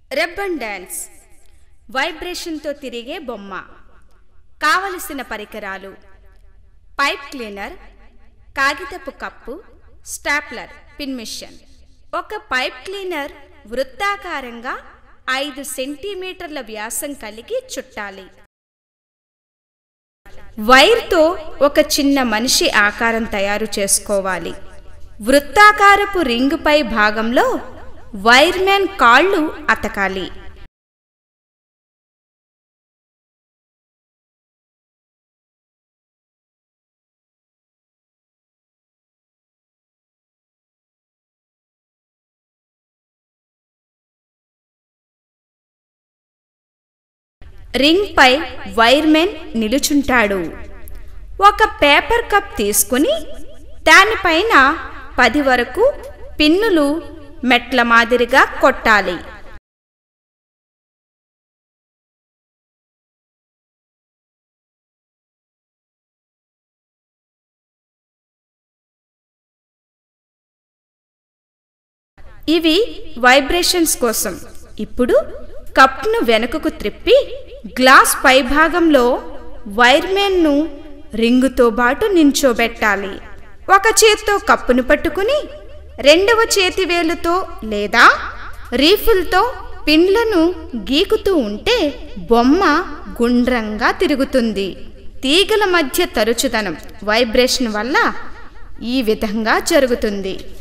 రెబ్బన్ dance వైబ్రేషన్తో తిరిగే బొమ్మ కావలసిన పరికరాలు పైప్ క్లీనర్ కాగితపు కప్పు స్టాప్లర్ పిన్ మిషన్ ఒక పైప్ క్లీనర్ వృత్తాకారంగా ఐదు సెంటీమీటర్ల వ్యాసం కలిగి చుట్టాలి వైర్తో ఒక చిన్న మనిషి ఆకారం తయారు చేసుకోవాలి వృత్తాకారపు రింగుపై భాగంలో వైర్మెన్ కాళ్ళు అతకాలి రింగ్పై వైర్మెన్ నిలుచుంటాడు ఒక పేపర్ కప్ తీసుకుని దానిపైన పది వరకు పిన్నులు మెట్ల మాదిరిగా కొట్టాలి ఇవి వైబ్రేషన్స్ కోసం ఇప్పుడు కప్ను వెనుకకు త్రిప్పి గ్లాస్ పైభాగంలో వైర్మెన్ను రింగుతో పాటు నించోబెట్టాలి ఒక చేత్తో కప్పును పట్టుకుని రెండవ చేతి వేలుతో లేదా రీఫిల్తో పిన్లను గీకుతూ ఉంటే బొమ్మ గుండ్రంగా తిరుగుతుంది తీగల మధ్య తరుచుదనం వైబ్రేషన్ వల్ల ఈ విధంగా జరుగుతుంది